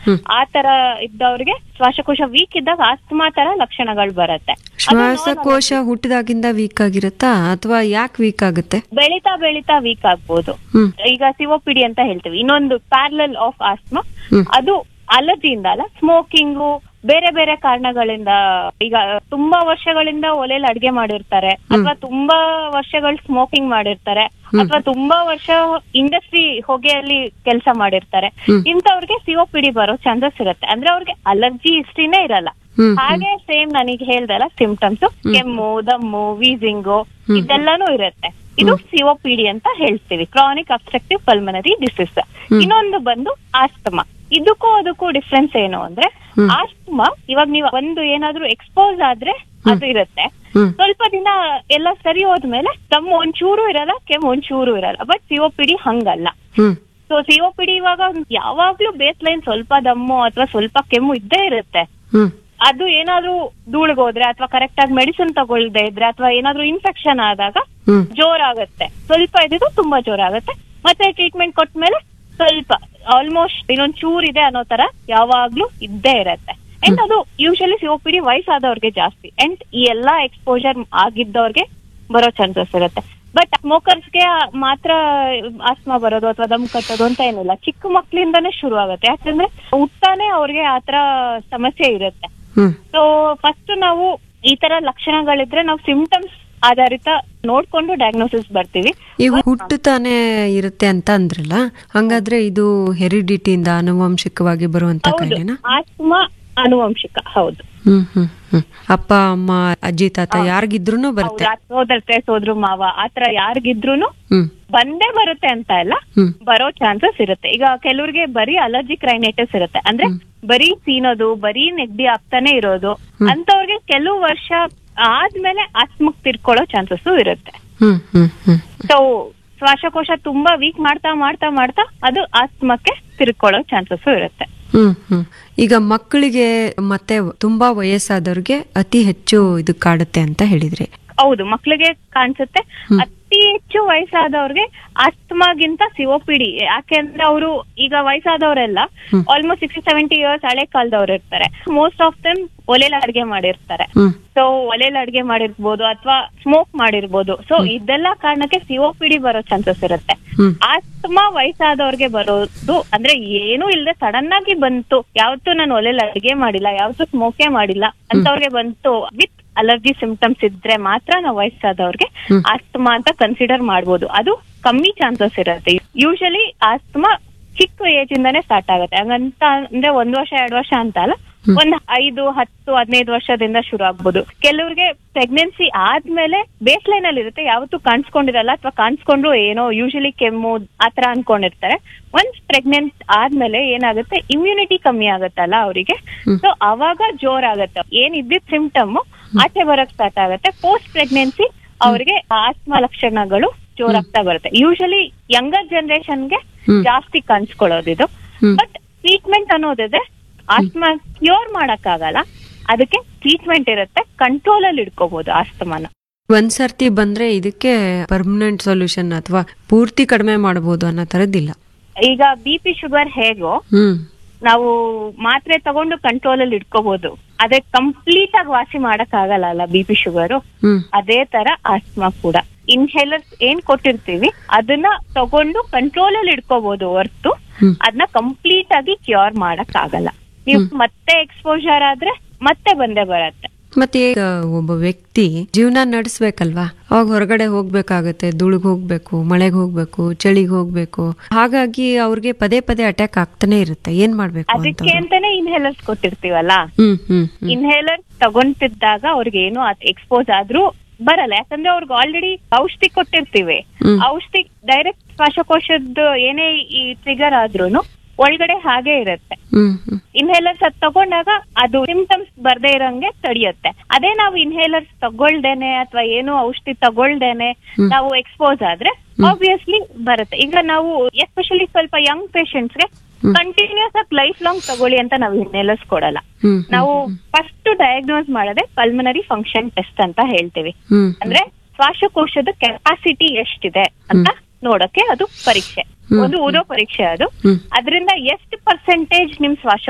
ಆ ತರ ಇದ್ದವ್ರಿಗೆ ಶ್ವಾಸಕೋಶ ವೀಕ್ ಇದ್ದಾಗ ಆಸ್ತಮಾ ತರ ಲಕ್ಷಣಗಳು ಬರುತ್ತೆ ಶ್ವಾಸಕೋಶ ಹುಟ್ಟಿದಾಗಿಂದ ವೀಕ್ ಆಗಿರುತ್ತಾ ಅಥವಾ ಯಾಕೆ ವೀಕ್ ಆಗುತ್ತೆ ಬೆಳಿತಾ ಬೆಳಿತಾ ವೀಕ್ ಆಗ್ಬೋದು ಹ್ಮ್ ಈಗ ಸಿಒಪಿಡಿ ಅಂತ ಹೇಳ್ತೀವಿ ಇನ್ನೊಂದು ಪ್ಯಾರಲಲ್ ಆಫ್ ಆಸ್ಮಾ ಹ್ಮ್. ಅದು ಅಲರ್ಜಿಯಿಂದ ಅಲ್ಲ ಸ್ಮೋಕಿಂಗು ಬೇರೆ ಬೇರೆ ಕಾರಣಗಳಿಂದ ಈಗ ತುಂಬಾ ವರ್ಷಗಳಿಂದ ಒಲೆಯಲ್ಲಿ ಅಡ್ಗೆ ಮಾಡಿರ್ತಾರೆ ಅಥವಾ ತುಂಬಾ ವರ್ಷಗಳು ಸ್ಮೋಕಿಂಗ್ ಮಾಡಿರ್ತಾರೆ ಅಥವಾ ತುಂಬಾ ವರ್ಷ ಇಂಡಸ್ಟ್ರಿ ಹೊಗೆಯಲ್ಲಿ ಕೆಲಸ ಮಾಡಿರ್ತಾರೆ ಹ್ಮ್. ಇಂಥವ್ರಿಗೆ ಸಿಒಪಿಡಿ ಬರೋ ಚಾನ್ಸಸ್ ಇರುತ್ತೆ ಅಂದ್ರೆ ಅವ್ರಿಗೆ ಅಲರ್ಜಿ ಹಿಸ್ಟ್ರಿನೇ ಇರಲ್ಲ ಹ್ಮ್ ಹಾಗೆ ಸೇಮ್ ನನಗೆ ಹೇಳ್ದಲ್ಲ ಸಿಂಪ್ಟಮ್ಸ್ ಕೆಮ್ಮು ದಮ್ಮು ವೀಸಿಂಗು ಇದೆಲ್ಲಾನು ಇರುತ್ತೆ ಇದು ಸಿಒಪಿಡಿ ಅಂತ ಹೇಳ್ತೀವಿ ಕ್ರಾನಿಕ್ ಅಬ್ಸ್ಟ್ರಕ್ಟಿವ್ ಪಲ್ಮನರಿ ಡಿಸೀಸ್ ಇನ್ನೊಂದು ಬಂದು ಆಸ್ತಮಾ ಇದಕ್ಕೂ ಅದಕ್ಕೂ ಡಿಫ್ರೆನ್ಸ್ ಏನು ಅಂದ್ರೆ ಆಸ್ತಮಾ ಇವಾಗ ನೀವು ಒಂದು ಏನಾದ್ರೂ ಎಕ್ಸ್ಪೋಸ್ ಆದ್ರೆ ಅದು ಇರುತ್ತೆ ಹ್ಮ್ ಸ್ವಲ್ಪ ದಿನ ಎಲ್ಲ ಸರಿ ಹೋದ್ಮೇಲೆ ದಮ್ಮು ಒಂಚೂರು ಇರಲ್ಲ ಕೆಮ್ಮು ಒಂಚೂರು ಇರಲ್ಲ ಬಟ್ ಸಿಒಪಿಡಿ ಹಂಗಲ್ಲ ಹ್ಮ್ ಸೊ ಸಿಒಪಿಡಿ ಇವಾಗ ಯಾವಾಗ್ಲೂ ಬೇಸ್ ಲೈನ್ ಸ್ವಲ್ಪ ದಮ್ಮು ಅಥವಾ ಸ್ವಲ್ಪ ಕೆಮ್ಮು ಇದ್ದೇ ಇರುತ್ತೆ ಹ್ಮ್ ಅದು ಏನಾದ್ರೂ ಧೂಳಿಗೋದ್ರೆ ಅಥವಾ ಕರೆಕ್ಟ್ ಆಗಿ ಮೆಡಿಸಿನ್ ತಗೊಳ್ದೇ ಇದ್ರೆ ಅಥವಾ ಏನಾದ್ರೂ ಇನ್ಫೆಕ್ಷನ್ ಆದಾಗ ಹ್ಮ್ ಜೋರಾಗತ್ತೆ ಸ್ವಲ್ಪ ಇದ್ದಿದ್ದು ತುಂಬಾ ಜೋರಾಗತ್ತೆ ಮತ್ತೆ ಟ್ರೀಟ್ಮೆಂಟ್ ಕೊಟ್ಮೇಲೆ ಸ್ವಲ್ಪ ಆಲ್ಮೋಸ್ಟ್ ಇನ್ನೊಂದ್ ಚೂರ್ ಇದೆ ಅನ್ನೋ ತರ ಯಾವಾಗ್ಲೂ ಇದ್ದೇ ಇರತ್ತೆ ಅಂಡ್ ಅದು ಯೂಶಲಿ ಸಿಒಪಿಡಿ ವಯಸ್ಸಾದವ್ರಿಗೆ ಜಾಸ್ತಿ ಅಂಡ್ ಈ ಎಲ್ಲಾ ಎಕ್ಸ್ಪೋಜರ್ ಆಗಿದ್ದವ್ರಿಗೆ ಬರೋ ಚಾನ್ಸಸ್ ಇರುತ್ತೆ ಬಟ್ ಸ್ಮೋಕರ್ಸ್ಗೆ ಮಾತ್ರ ಆಸ್ಮಾ ಬರೋದು ಅಥವಾ ದಮ್ ಕಟ್ಟೋದು ಅಂತ ಏನಿಲ್ಲ ಚಿಕ್ಕ ಮಕ್ಳಿಂದಾನೇ ಶುರು ಆಗುತ್ತೆ ಯಾಕಂದ್ರೆ ಹುಟ್ಟಾನೆ ಅವ್ರಿಗೆ ಆತರ ಸಮಸ್ಯೆ ಇರುತ್ತೆ ಹ್ಮ್ ಸೊ ಫಸ್ಟ್ ನಾವು ಈ ತರ ಲಕ್ಷಣಗಳಿದ್ರೆ ನಾವು ಸಿಂಪ್ಟಮ್ಸ್ ಆಧಾರಿತ ನೋಡ್ಕೊಂಡು ಡಯಾಗ್ನೋಸಿಸ್ ಬರ್ತೀವಿ ಈಗ ಹುಟ್ಟುತ್ತಾನೆ ಇರುತ್ತೆ ಅಂತ ಅಂದ್ರಲ್ಲ ಹಂಗಾದ್ರೆ ಇದು ಹೆರಿಡಿಟಿಯಿಂದ ಆನುವಂಶಿಕವಾಗಿ ಬರುವಂತ ಹೌದು ಕಾಯಿಲೆನಾ ಆಸ್ತಮಾ ಆನುವಂಶಿಕ ಹೌದು ಹ್ಮ್ ಹ್ಮ್ ಹ್ಮ್ ಅಪ್ಪ ಅಮ್ಮ ಅಜ್ಜಿ ತಾತ ಯಾರಿಗಿದ್ರು ಬರುತ್ತೆ ಹೌದು ಸೋದರತೆ ಸೋದ್ರ ಮಾವ ಆತರ ಯಾರಿಗಿದ್ರೂನು ಹ್ಮ್ ಬಂದೇ ಬರುತ್ತೆ ಅಂತ ಇಲ್ಲ ಹ್ಮ್ ಬರೋ ಚಾನ್ಸಸ್ ಇರುತ್ತೆ ಈಗ ಕೆಲವ್ರಿಗೆ ಬರೀ ಅಲರ್ಜಿಕ್ ರೈನೈಟಿಸ್ ಇರುತ್ತೆ ಅಂದ್ರೆ ಬರೀ ಸೀನೋದು ಬರೀ ನೆಗಡಿ ಆಗ್ತಾನೆ ಇರೋದು ಅಂತವ್ರಿಗೆ ಕೆಲವು ವರ್ಷ ಆದ್ಮೇಲೆ ಆಸ್ಮಕ್ ತಿರ್ಕೊಳ್ಳೋ ಚಾನ್ಸಸ್ ಇರುತ್ತೆ ಹ್ಮ್ ಹ್ಮ್ ಹ್ಮ್ ಸೊ ಶ್ವಾಸಕೋಶ ತುಂಬಾ ವೀಕ್ ಮಾಡ್ತಾ ಮಾಡ್ತಾ ಮಾಡ್ತಾ ಅದು ಆಸ್ತಮಕ್ಕೆ ತಿರ್ಕೊಳ್ಳೋ ಚಾನ್ಸಸ್ ಇರುತ್ತೆ ಹ್ಮ್ ಹ್ಮ್ ಈಗ ಮಕ್ಕಳಿಗೆ ಮತ್ತೆ ತುಂಬಾ ವಯಸ್ಸಾದವ್ರಿಗೆ ಅತಿ ಹೆಚ್ಚು ಇದು ಕಾಡುತ್ತೆ ಅಂತ ಹೇಳಿದ್ರಿ ಹೌದು ಮಕ್ಳಿಗೆ ಕಾಣಿಸುತ್ತೆ ಅತಿ ಹೆಚ್ಚು ವಯಸ್ಸಾದವ್ರಿಗೆ ಆಸ್ತಮಾಗಿಂತ ಸಿಒಪಿಡಿ ಯಾಕೆಂದ್ರೆ ಅವರು ಈಗ ವಯಸ್ಸಾದವರೆಲ್ಲ ಆಲ್ಮೋಸ್ಟ್ ಸಿಕ್ಸ್ಟಿ ಸೆವೆಂಟಿ ಇಯರ್ಸ್ ಹಳೆ ಕಾಲದವ್ರು ಇರ್ತಾರೆ ಮೋಸ್ಟ್ ಆಫ್ ದಮ್ ಒಲೆಯಲ್ಲಿ ಅಡ್ಗೆ ಮಾಡಿರ್ತಾರೆ ಹ್ಮ್ ಸೊ ಒಲೆಯಲ್ಲಿ ಅಡ್ಗೆ ಮಾಡಿರ್ಬೋದು ಅಥವಾ ಸ್ಮೋಕ್ ಮಾಡಿರ್ಬೋದು ಸೊ ಇದೆಲ್ಲ ಕಾರಣಕ್ಕೆ ಸಿಒಪಿಡಿ ಬರೋ ಚಾನ್ಸಸ್ ಇರುತ್ತೆ ಹ್ಮ್ ಆಸ್ತಮಾ ವಯಸ್ಸಾದವ್ರಿಗೆ ಬರೋದು ಅಂದ್ರೆ ಏನೂ ಇಲ್ಲದೆ ಸಡನ್ ಆಗಿ ಬಂತು ಯಾವತ್ತೂ ನಾನು ಒಲೆಯಲ್ಲಿ ಅಡ್ಗೆ ಮಾಡಿಲ್ಲ ಯಾವತ್ತೂ ಸ್ಮೋಕೇ ಮಾಡಿಲ್ಲ ಅಂತವ್ರಿಗೆ ಬಂತು ವಿತ್ ಅಲರ್ಜಿ ಸಿಂಪ್ಟಮ್ಸ್ ಇದ್ರೆ ಮಾತ್ರ ನಾವು ವಯಸ್ಸಾದವ್ರಿಗೆ ಆಸ್ತಮಾ ಅಂತ ಕನ್ಸಿಡರ್ ಮಾಡ್ಬೋದು ಅದು ಕಮ್ಮಿ ಚಾನ್ಸಸ್ ಇರುತ್ತೆ ಯೂಶಲಿ ಆಸ್ತಮಾ ಚಿಕ್ಕ ಏಜ್ ಇಂದಾನೇ ಸ್ಟಾರ್ಟ್ ಆಗುತ್ತೆ ಹಂಗಂತ ಅಂದ್ರೆ ಒಂದ್ ವರ್ಷ ಎರಡ್ ವರ್ಷ ಅಂತ ಅಲ್ಲ ಒಂದ್ ಐದು ಹತ್ತು ಹದಿನೈದು ವರ್ಷದಿಂದ ಶುರು ಆಗ್ಬೋದು ಕೆಲವ್ರಿಗೆ ಪ್ರೆಗ್ನೆನ್ಸಿ ಆದ್ಮೇಲೆ ಬೇಸ್ ಲೈನ್ ಅಲ್ಲಿ ಇರುತ್ತೆ ಯಾವತ್ತೂ ಕಾಣಿಸ್ಕೊಂಡಿರಲ್ಲ ಅಥವಾ ಕಾಣಿಸ್ಕೊಂಡ್ರು ಏನೋ ಯೂಶಲಿ ಕೆಮ್ಮು ಆತರ ಅನ್ಕೊಂಡಿರ್ತಾರೆ ಒನ್ಸ್ ಪ್ರೆಗ್ನೆಂಟ್ ಆದ್ಮೇಲೆ ಏನಾಗುತ್ತೆ ಇಮ್ಯುನಿಟಿ ಕಮ್ಮಿ ಆಗುತ್ತಲ್ಲ ಅವರಿಗೆ ಸೊ ಅವಾಗ ಜೋರಾಗತ್ತೆ ಏನ್ ಇದ್ದಿದ್ ಸಿಂಪ್ಟಮ್ ಆಚೆ ಬರಕ್ ಸ್ಟಾರ್ಟ್ ಆಗುತ್ತೆ ಪೋಸ್ಟ್ ಪ್ರೆಗ್ನೆನ್ಸಿ ಅವರಿಗೆ ಆಸ್ಮಾ ಲಕ್ಷಣಗಳು ಜೋರಾಗ್ತಾ ಬರುತ್ತೆ ಯೂಶಲಿ ಯಂಗರ್ ಜನರೇಷನ್ಗೆ ಜಾಸ್ತಿ ಕಾಣಿಸ್ಕೊಳ್ಳೋದು ಇದು ಹ್ಮ್. ಬಟ್ ಟ್ರೀಟ್ಮೆಂಟ್ ಅನ್ನೋದಿದ್ರೆ ಆಸ್ಮಾ ಕ್ಯೂರ್ ಮಾಡಕ್ಕಾಗಲ್ಲ ಅದಕ್ಕೆ ಟ್ರೀಟ್ಮೆಂಟ್ ಇರುತ್ತೆ ಕಂಟ್ರೋಲ್ ಅಲ್ಲಿ ಇಟ್ಕೋಬಹುದು ಆಸ್ತಮಾನ ಒಂದ್ ಸರ್ತಿ ಬಂದ್ರೆ ಇದಕ್ಕೆ ಪರ್ಮನೆಂಟ್ ಸೊಲ್ಯೂಷನ್ ಅಥವಾ ಪೂರ್ತಿ ಕಡಿಮೆ ಮಾಡಬಹುದು ಅನ್ನೋ ತರದ್ದಿಲ್ಲ ಈಗ ಬಿ ಪಿ ಶುಗರ್ ಹೇಗೋ ಹ್ಮ್ ನಾವು ಮಾತ್ರೆ ತಗೊಂಡು ಕಂಟ್ರೋಲ್ ಅಲ್ಲಿ ಇಟ್ಕೋಬಹುದು ಅದೇ ಕಂಪ್ಲೀಟ್ ಆಗಿ ವಾಸಿ ಮಾಡಕ್ ಆಗಲ್ಲ ಅಲ್ಲ ಬಿ ಪಿ ಶುಗರು ಹ್ಮ್ ಅದೇ ತರ ಆಸ್ಮಾ ಕೂಡ ಇನ್ಹೇಲರ್ಸ್ ಏನ್ ಕೊಟ್ಟಿರ್ತೀವಿ ಅದನ್ನ ತಗೊಂಡು ಕಂಟ್ರೋಲ್ ಅಲ್ಲಿ ಇಟ್ಕೋಬಹುದು ಹೊರ್ತು ಹ್ಮ್. ಅದನ್ನ ಕಂಪ್ಲೀಟ್ ಆಗಿ ಕ್ಯೂರ್ ಮಾಡಕ್ ಆಗಲ್ಲ ನೀವು ಮತ್ತೆ ಎಕ್ಸ್ಪೋಜರ್ ಆದ್ರೆ ಮತ್ತೆ ಬಂದೇ ಬರತ್ತೆ ಮತ್ತೆ ಈಗ ಒಬ್ಬ ವ್ಯಕ್ತಿ ಜೀವನ ನಡೆಸ್ಬೇಕಲ್ವಾ ಅವಾಗ ಹೊರಗಡೆ ಹೋಗ್ಬೇಕಾಗತ್ತೆ ಧೂಳಿಗೆ ಹೋಗ್ಬೇಕು ಮಳೆಗೆ ಹೋಗ್ಬೇಕು ಚಳಿಗೆ ಹೋಗ್ಬೇಕು ಹಾಗಾಗಿ ಅವ್ರಿಗೆ ಪದೇ ಪದೇ ಅಟ್ಯಾಕ್ ಆಗ್ತಾನೆ ಇರುತ್ತೆ ಏನ್ ಮಾಡ್ಬೇಕು ಅಂತ ಅದಕ್ಕೆ ಅಂತಾನೆ ಇನ್ಹೇಲರ್ಸ್ ಕೊಟ್ಟಿರ್ತೀವಲ್ಲ ಹ್ಮ್ ಹ್ಮ್ ಹ್ಮ್ ಇನ್ಹೇಲರ್ ತಗೊಂತಿದ್ದಾಗ ಅವ್ರಿಗೆ ಏನು ಎಕ್ಸ್ಪೋಸ್ ಆದ್ರೂ ಬರಲ್ಲ ಯಾಕಂದ್ರೆ ಅವ್ರಿಗೆ ಆಲ್ರೆಡಿ ಔಷಧಿ ಕೊಟ್ಟಿರ್ತೀವಿ ಹ್ಮ್. ಔಷಧಿ ಡೈರೆಕ್ಟ್ ಶ್ವಾಸಕೋಶದ ಏನೇ ಈ ಟ್ರಿಗರ್ ಆದ್ರೂನು ಒಳಗಡೆ ಹಾಗೆ ಇರುತ್ತೆ ಹ್ಮ್ ಹ್ಮ್ ಇನ್ಹೇಲರ್ಸ್ ಅದ್ ತಗೊಂಡಾಗ ಅದು ಸಿಂಪ್ಟಮ್ಸ್ ಬರ್ದೇ ಇರಂಗೆ ತಡೆಯುತ್ತೆ ಅದೇ ನಾವು ಇನ್ಹೇಲರ್ಸ್ ತಗೊಳ್ದೇನೆ ಅಥವಾ ಏನು ಔಷಧಿ ತಗೊಳ್ದೇನೆ ನಾವು ಎಕ್ಸ್ಪೋಸ್ ಆದ್ರೆ ಆಬ್ವಿಯಸ್ಲಿ ಬರುತ್ತೆ ಈಗ ನಾವು ಎಸ್ಪೆಷಲಿ ಸ್ವಲ್ಪ ಯಂಗ್ ಪೇಷಂಟ್ಸ್ಗೆ ಕಂಟಿನ್ಯೂಸ್ ಆಗಿ ಲೈಫ್ ಲಾಂಗ್ ತಗೊಳ್ಳಿ ಅಂತ ನಾವು ಇನ್ಹೇಲರ್ಸ್ ಕೊಡಲ್ಲ ಹ್ಮ್ ನಾವು ಫಸ್ಟ್ ಡಯಾಗ್ನೋಸ್ ಮಾಡೋದೇ ಪಲ್ಮನರಿ ಫಂಕ್ಷನ್ ಟೆಸ್ಟ್ ಅಂತ ಹೇಳ್ತೀವಿ ಹ್ಮ್ ಅಂದ್ರೆ ಶ್ವಾಸಕೋಶದ ಕೆಪಾಸಿಟಿ ಎಷ್ಟಿದೆ ಅಂತ ನೋಡಕ್ಕೆ ಅದು ಪರೀಕ್ಷೆ ಒಂದು ಓದೋ ಪರೀಕ್ಷೆ ಅದು ಹ್ಮ್. ಅದರಿಂದ ಎಷ್ಟು ಪರ್ಸೆಂಟೇಜ್ ನಿಮ್ ಶ್ವಾಸ